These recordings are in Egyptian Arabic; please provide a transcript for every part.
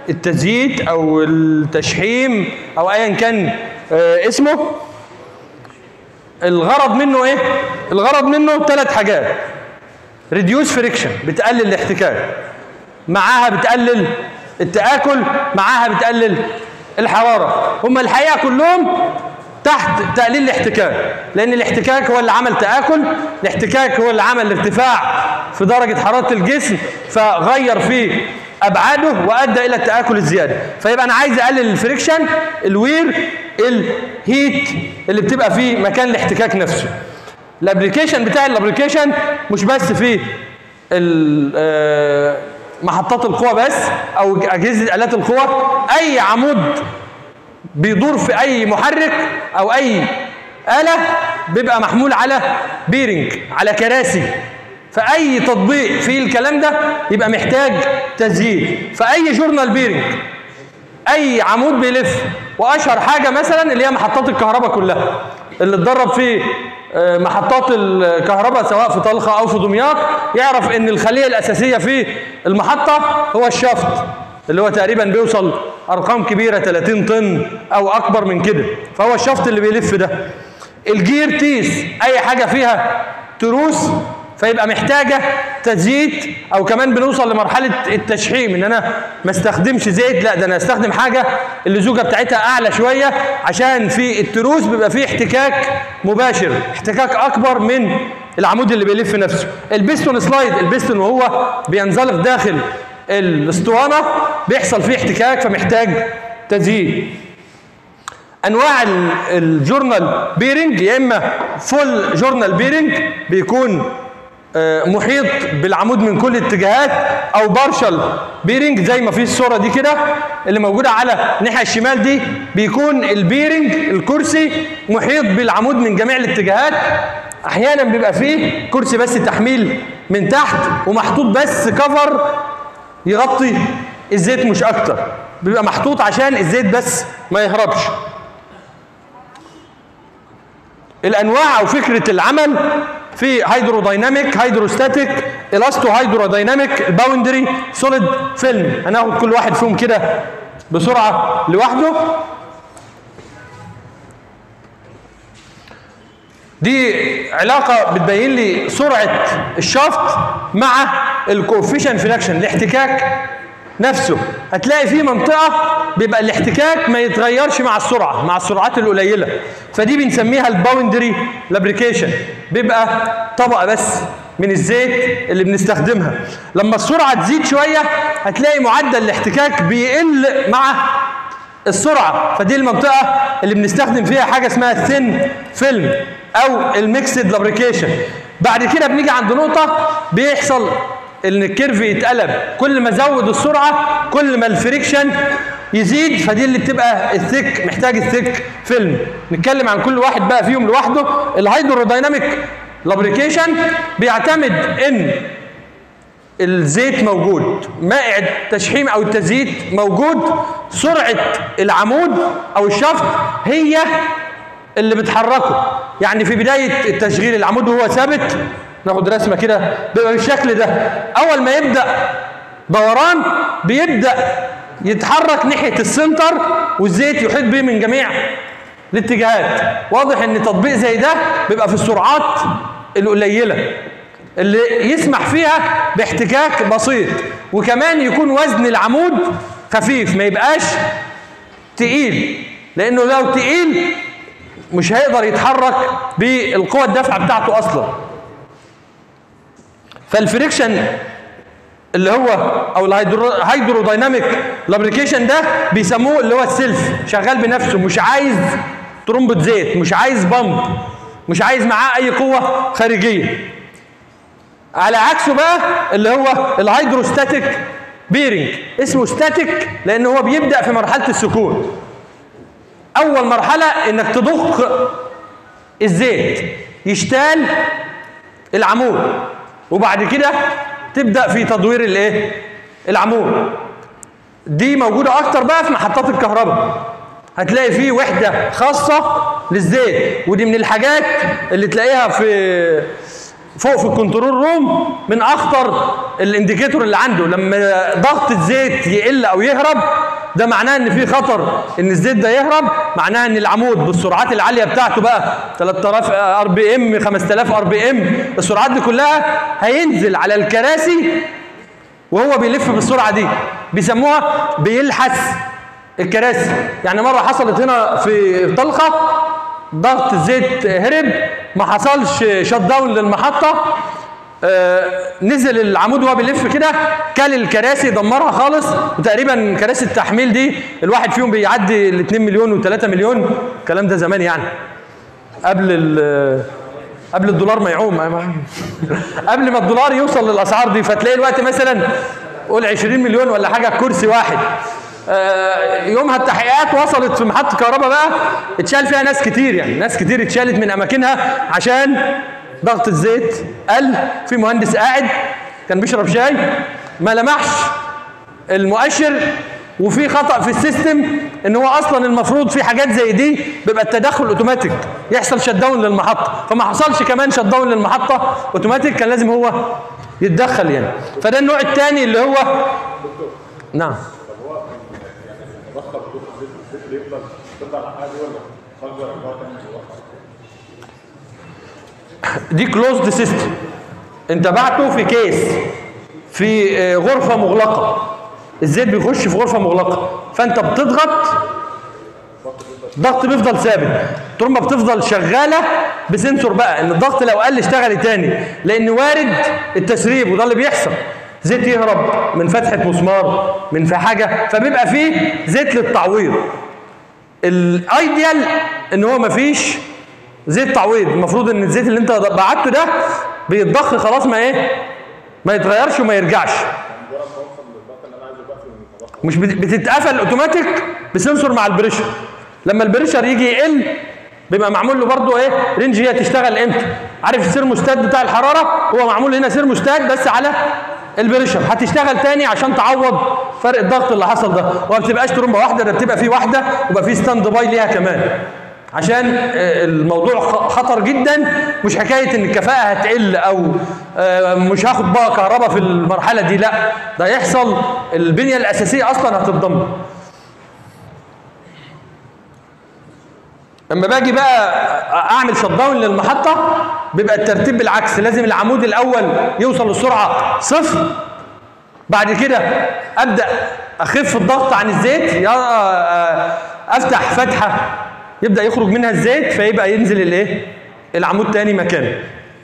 التزييت او التشحيم او ايا كان آه، اسمه الغرض منه ايه الغرض منه ثلاث حاجات ريديوس فريكشن بتقلل الاحتكاك معاها بتقلل التآكل معاها بتقلل الحرارة هم الحقيقة كلهم تحت تقليل الاحتكاك لأن الاحتكاك هو اللي عمل تآكل الاحتكاك هو اللي عمل ارتفاع في درجة حرارة الجسم فغير في أبعاده وأدى إلى التآكل الزيادة فيبقى أنا عايز أقلل الفريكشن الوير الهيت اللي بتبقى في مكان الاحتكاك نفسه الابلكيشن بتاع الابلكيشن مش بس في ال- آه، محطات القوى بس او اجهزه الات القوى اي عمود بيدور في اي محرك او اي اله بيبقى محمول على بيرنج على كراسي فاي تطبيق في الكلام ده يبقى محتاج تسجيل فاي جورنال بيرنج اي عمود بيلف واشهر حاجه مثلا اللي هي محطات الكهرباء كلها اللي اتدرب في آه، محطات الكهرباء سواء في طلخه او في دمياط يعرف ان الخليه الاساسيه في المحطه هو الشفط اللي هو تقريبا بيوصل ارقام كبيره 30 طن او اكبر من كده فهو الشفط اللي بيلف ده الجير تيس اي حاجه فيها تروس فيبقى محتاجه تزييت او كمان بنوصل لمرحله التشحيم ان انا ما استخدمش زيت لا ده انا استخدم حاجه اللزوجه بتاعتها اعلى شويه عشان في التروس بيبقى فيه احتكاك مباشر احتكاك اكبر من العمود اللي بيلف نفسه البيستون سلايد البيستون وهو بينزلق داخل الاسطوانه بيحصل فيه احتكاك فمحتاج تزييت انواع ال- الجورنال بيرنج يا اما فول جورنال بيرنج بيكون آه، محيط بالعمود من كل الاتجاهات او بارشل بيرنج زي ما في الصوره دي كده اللي موجوده على الناحيه الشمال دي بيكون البيرنج الكرسي محيط بالعمود من جميع الاتجاهات احيانا بيبقى فيه كرسي بس تحميل من تحت ومحطوط بس كفر يغطي الزيت مش اكتر بيبقى محطوط عشان الزيت بس ما يهربش الانواع او فكره العمل في هيدرودايناميك هيدروستاتيك الاستو هيدرودايناميك الباوندري سوليد فيلم هناخد كل واحد فيهم كده بسرعه لوحده دي علاقه بتبين لي سرعه الشافت مع الكوفيشن فراكشن الاحتكاك نفسه هتلاقي في منطقه بيبقى الاحتكاك ما يتغيرش مع السرعه مع السرعات القليله فدي بنسميها الباوندري لابريكيشن بيبقى طبقه بس من الزيت اللي بنستخدمها لما السرعه تزيد شويه هتلاقي معدل الاحتكاك بيقل مع السرعه فدي المنطقه اللي بنستخدم فيها حاجه اسمها الثين فيلم او الميكسد لابريكيشن بعد كده بنيجي عند نقطه بيحصل ان الكيرف يتقلب كل ما ازود السرعه كل ما الفريكشن يزيد فدي اللي بتبقى الثيك محتاج الثيك فيلم نتكلم عن كل واحد بقى فيهم لوحده الهيدرودايناميك لابريكيشن بيعتمد ان الزيت موجود مائع التشحيم او التزييت موجود سرعه العمود او الشفط هي اللي بتحركه يعني في بدايه التشغيل العمود وهو ثابت ناخد رسمه كده بيبقى بالشكل ده اول ما يبدا دوران بيبدا يتحرك ناحيه السنتر والزيت يحيط به من جميع الاتجاهات واضح ان تطبيق زي ده بيبقى في السرعات القليله اللي يسمح فيها باحتكاك بسيط وكمان يكون وزن العمود خفيف ما يبقاش تقيل لانه لو تقيل مش هيقدر يتحرك بالقوة الدافعة بتاعته اصلا فالفريكشن اللي هو او الهيدرودايناميك لابريكيشن ده بيسموه اللي هو السيلف شغال بنفسه مش عايز ترمبة زيت مش عايز بامب مش عايز معاه اي قوة خارجية على عكسه بقى اللي هو الهيدروستاتيك بيرنج اسمه ستاتيك لان هو بيبدا في مرحله السكون اول مرحله انك تضخ الزيت يشتال العمود وبعد كده تبدا في تدوير الايه العمود دي موجوده اكتر بقى في محطات الكهرباء هتلاقي فيه وحده خاصه للزيت ودي من الحاجات اللي تلاقيها في فوق في الكنترول روم من اخطر الانديكيتور اللي عنده لما ضغط الزيت يقل او يهرب ده معناه ان في خطر ان الزيت ده يهرب معناه ان العمود بالسرعات العاليه بتاعته بقى 3000 ار بي ام 5000 ار بي ام السرعات دي كلها هينزل على الكراسي وهو بيلف بالسرعه دي بيسموها بيلحس الكراسي يعني مره حصلت هنا في طلقه ضغط الزيت هرب ما حصلش شت داون للمحطه آه نزل العمود وهو بيلف كده كل الكراسي دمرها خالص وتقريبا كراسي التحميل دي الواحد فيهم بيعدي ال 2 مليون و3 مليون الكلام ده زمان يعني قبل ال قبل الدولار ما يعوم قبل ما الدولار يوصل للاسعار دي فتلاقي الوقت مثلا قول 20 مليون ولا حاجه كرسي واحد آه يومها التحقيقات وصلت في محطه كهرباء بقى اتشال فيها ناس كتير يعني ناس كتير اتشالت من اماكنها عشان ضغط الزيت قل في مهندس قاعد كان بيشرب شاي ما لمحش المؤشر وفي خطا في السيستم ان هو اصلا المفروض في حاجات زي دي بيبقى التدخل اوتوماتيك يحصل شت داون للمحطه فما حصلش كمان شت داون للمحطه اوتوماتيك كان لازم هو يتدخل يعني فده النوع الثاني اللي هو نعم دي كلوزد سيستم انت بعته في كيس في غرفه مغلقه الزيت بيخش في غرفه مغلقه فانت بتضغط الضغط بيفضل ثابت الترمبه بتفضل شغاله بسنسور بقى ان الضغط لو قل اشتغل تاني لان وارد التسريب وده اللي بيحصل زيت يهرب من فتحه مسمار من في حاجه فبيبقى فيه زيت للتعويض الايديال ان هو مفيش زيت تعويض المفروض ان الزيت اللي انت بعته ده بيتضخ خلاص ما ايه ما يتغيرش وما يرجعش مش بتتقفل اوتوماتيك بسنسور مع البريشر لما البريشر يجي يقل بيبقى معمول له برضه ايه رينج هي تشتغل امتى عارف السيرموستات بتاع الحراره هو معمول هنا سيرموستات بس على البريشر هتشتغل تاني عشان تعوض فرق الضغط اللي حصل ده وما بتبقاش ترومبه واحده ده بتبقى في واحده ويبقى في ستاند باي ليها كمان عشان الموضوع خطر جدا مش حكايه ان الكفاءه هتقل او مش هاخد بقى كهرباء في المرحله دي لا ده يحصل البنيه الاساسيه اصلا هتتدمر لما باجي بقى اعمل شت داون للمحطه بيبقى الترتيب بالعكس لازم العمود الاول يوصل للسرعه صفر بعد كده ابدا اخف الضغط عن الزيت يا افتح فتحه يبدا يخرج منها الزيت فيبقى ينزل الايه العمود تاني مكانه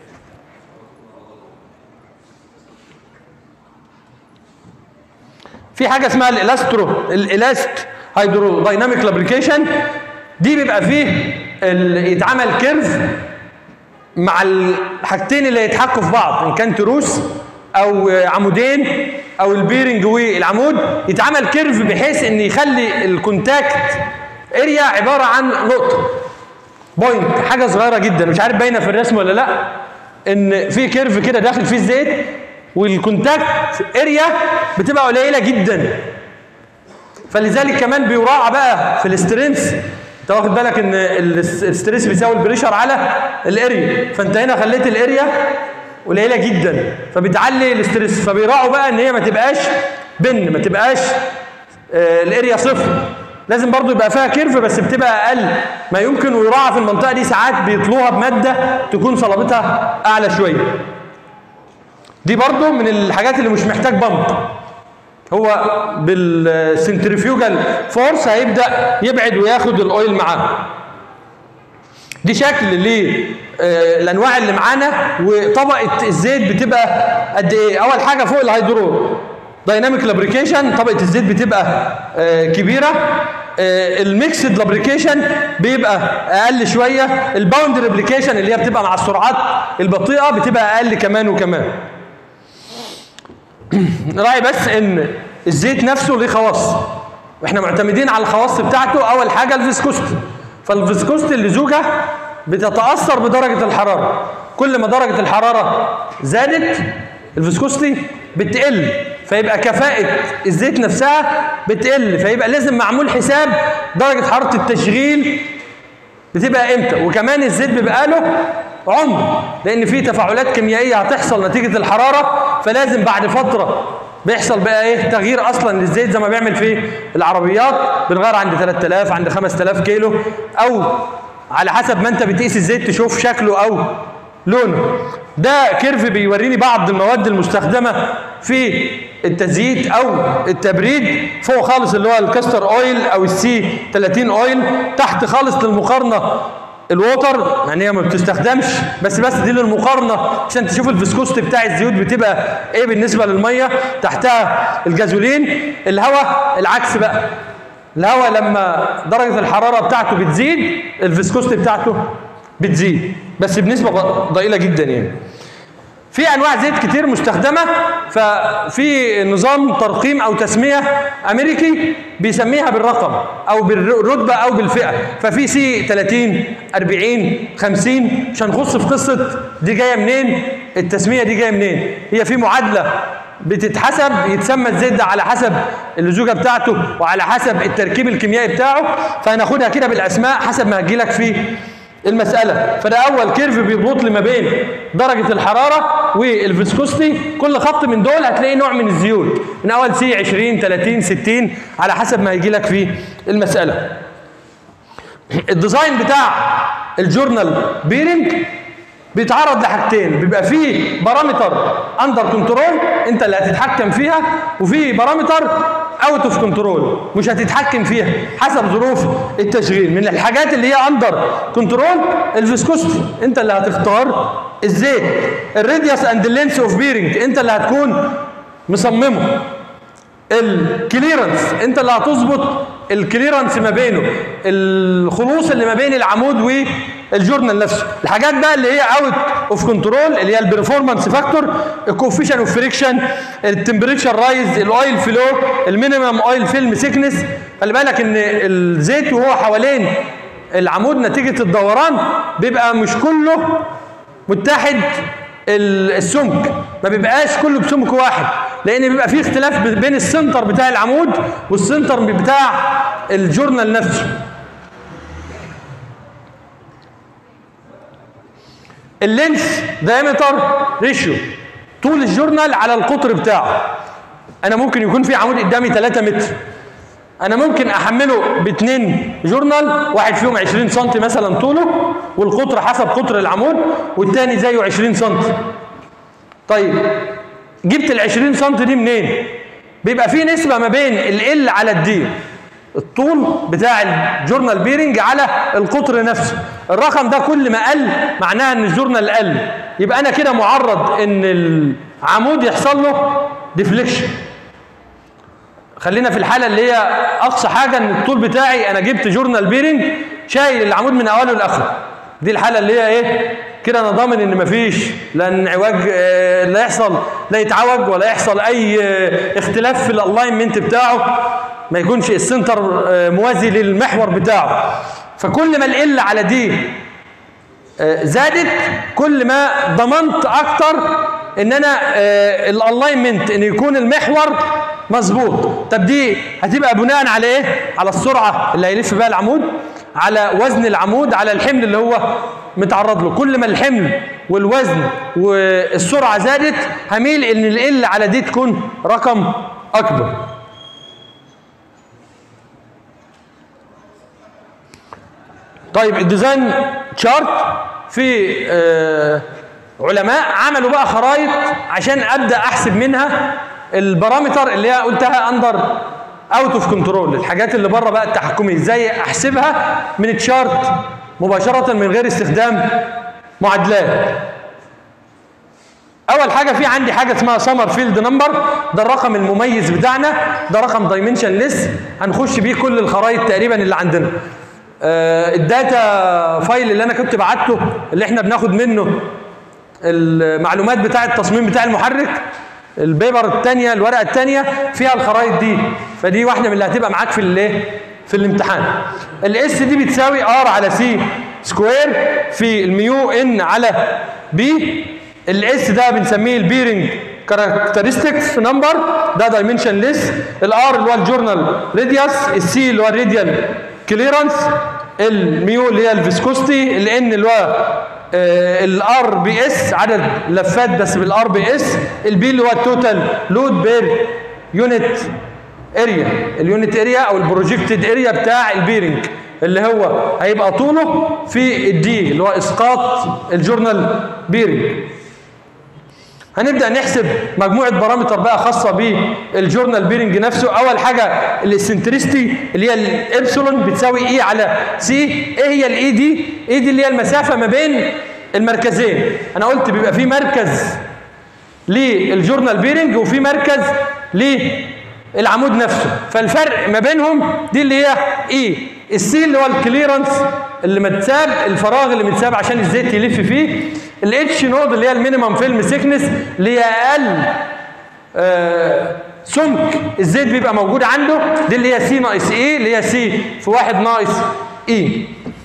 في حاجه اسمها الالاسترو الالاست هيدرو دايناميك لابريكيشن دي بيبقى فيه يتعمل كيرف مع الحاجتين اللي يتحكوا في بعض ان كان تروس او عمودين او البيرنج والعمود يتعمل كيرف بحيث ان يخلي الكونتاكت اريا عباره عن نقطه بوينت حاجه صغيره جدا مش عارف باينه في الرسم ولا لا ان في كيرف كده داخل فيه الزيت والكونتاكت اريا بتبقى قليله جدا فلذلك كمان بيراعى بقى في الاسترنس انت واخد بالك ان الاستريس بيساوي البريشر على الاريا فانت هنا خليت الاريا قليله جدا فبتعلي الاستريس فبيراعوا بقى ان هي ما تبقاش بن ما تبقاش آه الاريا صفر لازم برضو يبقى فيها كيرف بس بتبقى اقل ما يمكن ويراعى في المنطقه دي ساعات بيطلوها بماده تكون صلابتها اعلى شويه دي برضو من الحاجات اللي مش محتاج بمب هو بالسنترفيوجال فورس هيبدا يبعد وياخد الاويل معاه دي شكل للانواع اللي معانا وطبقه الزيت بتبقى قد ايه اول حاجه فوق الهيدرو دايناميك لابريكيشن طبقه الزيت بتبقى كبيره الميكسد لابريكيشن بيبقى اقل شويه الباوند ريبليكيشن اللي هي بتبقى مع السرعات البطيئه بتبقى اقل كمان وكمان راعي بس ان الزيت نفسه ليه خواص واحنا معتمدين على الخواص بتاعته اول حاجه الفيسكوستي فالفيسكوستي اللزوجه بتتاثر بدرجه الحراره كل ما درجه الحراره زادت الفيسكوستي بتقل فيبقى كفاءة الزيت نفسها بتقل فيبقى لازم معمول حساب درجة حرارة التشغيل بتبقى امتى وكمان الزيت بيبقى له عمر لان في تفاعلات كيميائيه هتحصل نتيجه الحراره فلازم بعد فتره بيحصل بقى ايه تغيير اصلا للزيت زي ما بيعمل في العربيات بنغير عند 3000 عند 5000 كيلو او على حسب ما انت بتقيس الزيت تشوف شكله او لونه ده كيرف بيوريني بعض المواد المستخدمه في التزييت او التبريد فوق خالص اللي هو الكاستر اويل او السي 30 اويل تحت خالص للمقارنه الووتر يعني هي ما بتستخدمش بس بس دي للمقارنه عشان تشوف الفيسكوست بتاع الزيوت بتبقى ايه بالنسبه للميه تحتها الجازولين الهواء العكس بقى الهواء لما درجه الحراره بتاعته بتزيد الفيسكوست بتاعته بتزيد بس بنسبه ضئيله جدا يعني في انواع زيت كتير مستخدمه ففي نظام ترقيم او تسميه امريكي بيسميها بالرقم او بالرتبه او بالفئه ففي سي 30 40 50 مش هنخص في قصه دي جايه منين التسميه دي جايه منين هي في معادله بتتحسب يتسمى الزيت ده على حسب اللزوجه بتاعته وعلى حسب التركيب الكيميائي بتاعه فهناخدها كده بالاسماء حسب ما هتجيلك في المسألة فده أول كيرف بيربط لي ما بين درجة الحرارة والفيسكوستي كل خط من دول هتلاقي نوع من الزيوت من أول سي 20 30 60 على حسب ما هيجي لك في المسألة الديزاين بتاع الجورنال بيرنج بيتعرض لحاجتين بيبقى فيه بارامتر اندر كنترول انت اللي هتتحكم فيها وفي بارامتر اوت اوف كنترول مش هتتحكم فيها حسب ظروف التشغيل من الحاجات اللي هي اندر كنترول الفيسكوستي انت اللي هتختار الزيت الراديوس اند لينس اوف بيرنج انت اللي هتكون مصممه الكليرنس انت اللي هتظبط الكليرنس ما بينه الخلوص اللي ما بين العمود والجورنال نفسه الحاجات بقى اللي هي اوت اوف كنترول اللي هي البرفورمانس فاكتور الكوفيشن اوف فريكشن التمبريتشر رايز الاويل فلو المينيمم اويل فيلم سيكنس خلي بالك ان الزيت وهو حوالين العمود نتيجه الدوران بيبقى مش كله متحد السمك ما بيبقاش كله بسمك واحد لان بيبقى فيه اختلاف بين السنتر بتاع العمود والسنتر بتاع الجورنال نفسه اللينس دايمتر ريشيو طول الجورنال على القطر بتاعه انا ممكن يكون في عمود قدامي 3 متر انا ممكن احمله باثنين جورنال واحد فيهم 20 سم مثلا طوله والقطر حسب قطر العمود والثاني زيه 20 سم طيب جبت ال 20 سم دي منين بيبقى في نسبه ما بين ال على الدي الطول بتاع الجورنال بيرنج على القطر نفسه الرقم ده كل ما قل معناها ان الجورنال قل يبقى انا كده معرض ان العمود يحصل له ديفليكشن خلينا في الحاله اللي هي اقصى حاجه ان الطول بتاعي انا جبت جورنال بيرنج شايل العمود من اوله لاخره دي الحاله اللي هي ايه كده انا ضامن ان مفيش لا انعواج لا يحصل لا يتعوج ولا يحصل اي اختلاف في الالاينمنت بتاعه ما يكونش السنتر موازي للمحور بتاعه فكل ما القله على دي زادت كل ما ضمنت اكتر ان انا الالاينمنت ان يكون المحور مظبوط طب دي هتبقى بناء على ايه على السرعه اللي هيلف بيها العمود على وزن العمود على الحمل اللي هو متعرض له كل ما الحمل والوزن والسرعه زادت هميل ان ال على دي تكون رقم اكبر طيب الديزاين تشارت في آه علماء عملوا بقى خرائط عشان ابدا احسب منها البارامتر اللي هي قلتها اندر اوت اوف كنترول الحاجات اللي بره بقى التحكمي ازاي احسبها من التشارت مباشره من غير استخدام معادلات اول حاجه في عندي حاجه اسمها سمر فيلد نمبر ده الرقم المميز بتاعنا ده رقم دايمنشن ليس هنخش بيه كل الخرائط تقريبا اللي عندنا آه الداتا فايل اللي انا كنت بعته اللي احنا بناخد منه المعلومات بتاعه التصميم بتاع المحرك البيبر الثانيه الورقه الثانيه فيها الخرائط دي فدي واحده من اللي هتبقى معاك في الايه في الامتحان الاس دي بتساوي ار على سي سكوير في الميو ان على بي الاس ده بنسميه البيرنج كاركترستكس نمبر ده دايمنشن ليس الار اللي هو الجورنال راديوس السي اللي هو الراديال كليرنس الميو اللي هي الفيسكوستي الان اللي هو الار بي اس عدد لفات بس بالار بي اس البي اللي هو التوتال لود بير يونت اريا اليونت اريا او البروجكتد اريا بتاع البيرنج اللي هو هيبقى طوله في الدي اللي هو اسقاط الجورنال بيرنج هنبدا نحسب مجموعه بارامتر بقى خاصه بالجورنال بيرنج نفسه اول حاجه الاسنترستي اللي هي الابسلون بتساوي اي على سي ايه هي الاي دي اي دي اللي هي المسافه ما بين المركزين انا قلت بيبقى في مركز للجورنال بيرنج وفي مركز للعمود نفسه فالفرق ما بينهم دي اللي هي اي السي اللي هو الكليرنس اللي متساب الفراغ اللي متساب عشان الزيت يلف فيه الاتش نود اللي هي المينيمم فيلم سيكنس اللي هي اقل آه سمك الزيت بيبقى موجود عنده دي اللي هي سي ناقص اي اللي هي سي في واحد ناقص اي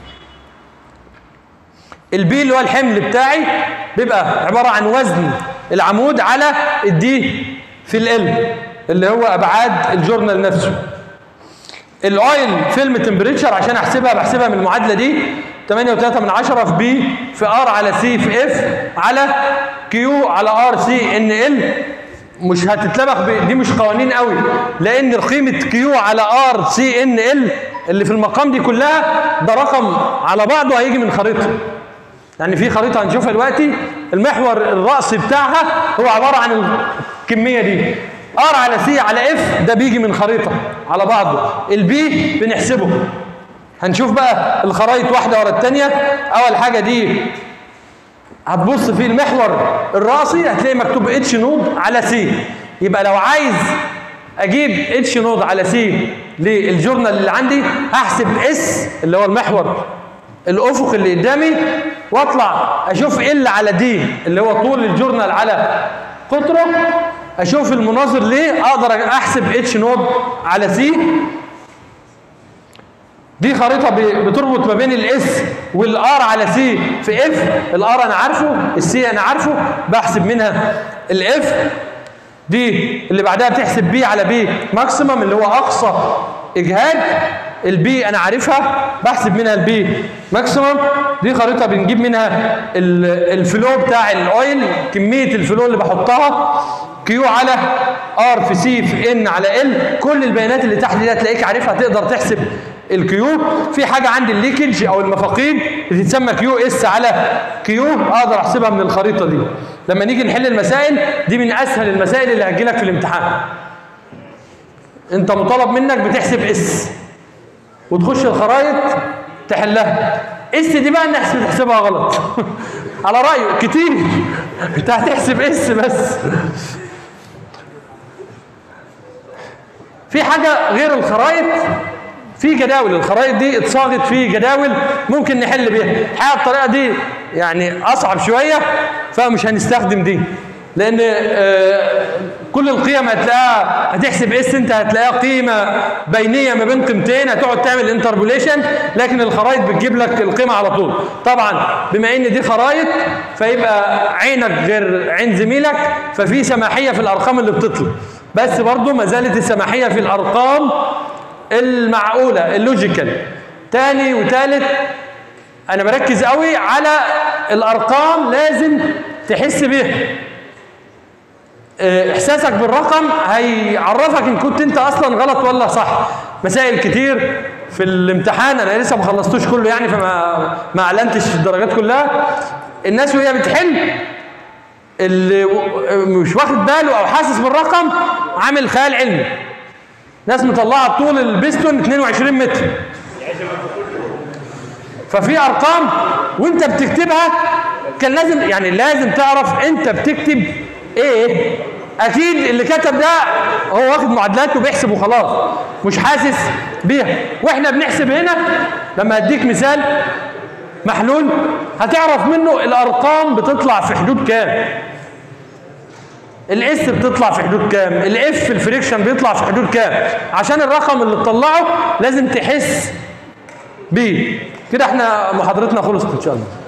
البي اللي هو الحمل بتاعي بيبقى عباره عن وزن العمود على الدي في ال اللي هو ابعاد الجورنال نفسه الاويل فيلم تمبريتشر عشان احسبها بحسبها من المعادله دي 8.3 من 10 في بي في ار على سي في اف على كيو على ار سي ان ال مش هتتلبخ دي مش قوانين قوي لان قيمه كيو على ار سي ان ال اللي في المقام دي كلها ده رقم على بعضه هيجي من خريطه يعني في خريطه هنشوفها دلوقتي المحور الرأسي بتاعها هو عباره عن الكميه دي ار على سي على اف ده بيجي من خريطه على بعضه البي بنحسبه هنشوف بقى الخرايط واحده ورا الثانيه اول حاجه دي هتبص في المحور الراسي هتلاقي مكتوب اتش نود على سي يبقى لو عايز اجيب اتش نود على سي للجورنال اللي عندي هحسب اس اللي هو المحور الافق اللي قدامي واطلع اشوف ال على دي اللي هو طول الجورنال على قطره اشوف المناظر ليه اقدر احسب اتش نود على سي دي خريطة بتربط ما بين الاس والار على سي في اف الار انا عارفه السي انا عارفه بحسب منها الاف دي اللي بعدها بتحسب بي على بي ماكسيمم اللي هو اقصى اجهاد البي انا عارفها بحسب منها البي ماكسيمم دي خريطه بنجيب منها الفلو بتاع الاويل كميه الفلو اللي بحطها كيو على ار في سي في ان على ال كل البيانات اللي تحت دي هتلاقيك عارفها تقدر تحسب الكيو في حاجه عندي الليكج او المفاقيد بتتسمى كيو اس على كيو اقدر احسبها من الخريطه دي لما نيجي نحل المسائل دي من اسهل المسائل اللي هتجيلك في الامتحان انت مطالب منك بتحسب اس وتخش الخرايط تحلها اس دي بقى الناس بتحسبها غلط على رايه كتير انت هتحسب اس بس في حاجه غير الخرايط في جداول الخرائط دي اتصاغت في جداول ممكن نحل بيها الحقيقه الطريقه دي يعني اصعب شويه فمش هنستخدم دي لان آه كل القيم هتلاقيها هتحسب اس انت هتلاقيها قيمه بينيه ما بين قيمتين هتقعد تعمل انتربوليشن لكن الخرائط بتجيب لك القيمه على طول طبعا بما ان دي خرائط فيبقى عينك غير عين زميلك ففي سماحيه في الارقام اللي بتطلع بس برضو ما زالت السماحيه في الارقام المعقولة اللوجيكال تاني وتالت انا بركز قوي على الارقام لازم تحس بيها احساسك بالرقم هيعرفك ان كنت انت اصلا غلط ولا صح مسائل كتير في الامتحان انا لسه ما خلصتوش كله يعني فما ما اعلنتش الدرجات كلها الناس وهي بتحل اللي مش واخد باله او حاسس بالرقم عامل خيال علمي ناس مطلعه طول البستون 22 متر ففي ارقام وانت بتكتبها كان لازم يعني لازم تعرف انت بتكتب ايه اكيد اللي كتب ده هو واخد معادلات وبيحسب وخلاص مش حاسس بيها واحنا بنحسب هنا لما اديك مثال محلول هتعرف منه الارقام بتطلع في حدود كام الاس بتطلع في حدود كام الاف الفريكشن بيطلع في حدود كام عشان الرقم اللي تطلعه لازم تحس بيه كده احنا محاضرتنا خلصت ان شاء الله